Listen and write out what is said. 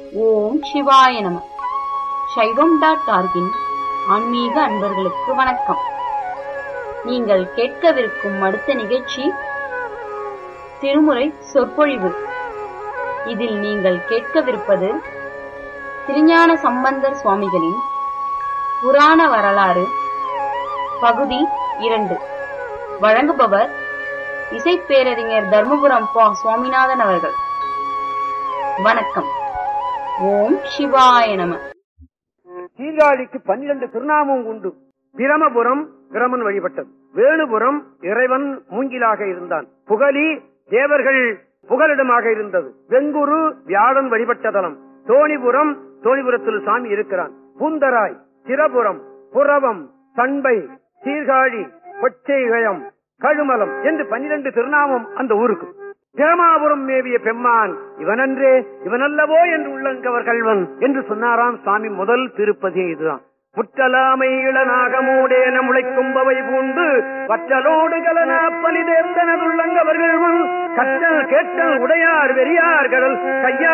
ஓம் சிவாய நம சைவம் டாட் ஆர்கின் ஆன்மீக அன்பர்களுக்கு வணக்கம் நீங்கள் கேட்கவிருக்கும் அடுத்த நிகழ்ச்சி திருமுறை சொற்பொழிவு இதில் நீங்கள் கேட்கவிருப்பது திருஞான சம்பந்தர் சுவாமிகளின் புராண வரலாறு பகுதி இரண்டு வழங்குபவர் இசைப்பேரறிஞர் தர்மபுரம் பா சுவாமிநாதன் அவர்கள் வணக்கம் ஓம் சிவாய நம சீர்காழிக்கு பன்னிரண்டு திருநாமம் உண்டு பிரமபுரம் பிரமன் வழிபட்டது வேணுபுரம் இறைவன் மூங்கிலாக இருந்தான் புகலி தேவர்கள் புகலிடமாக இருந்தது வெங்குரு வியாழன் வழிபட்ட தலம் தோணிபுரம் தோணிபுரத்தில் சாமி இருக்கிறான் பூந்தராய் சிரபுரம் புறவம் சண்பை சீர்காழி கொச்சைகயம் கழுமலம் என்று பன்னிரண்டு திருநாமம் அந்த ஊருக்கு பிரமாபுரம் மேவிய பெம்மான் இவனன்றே இவனல்லவோ என்று உள்ளங்கவர் கல்வன் என்று சொன்னாராம் சுவாமி முதல் திருப்பதி இதுதான் புற்றலாமை இளநாகமூடேன முளைக்கும்பவை பூண்டு பற்றலோடு கலனா பலி தேர்ந்தனதுள்ளங்கவர்கள் கற்றல் கேட்டல் உடையார் வெறியார் கடல் கையா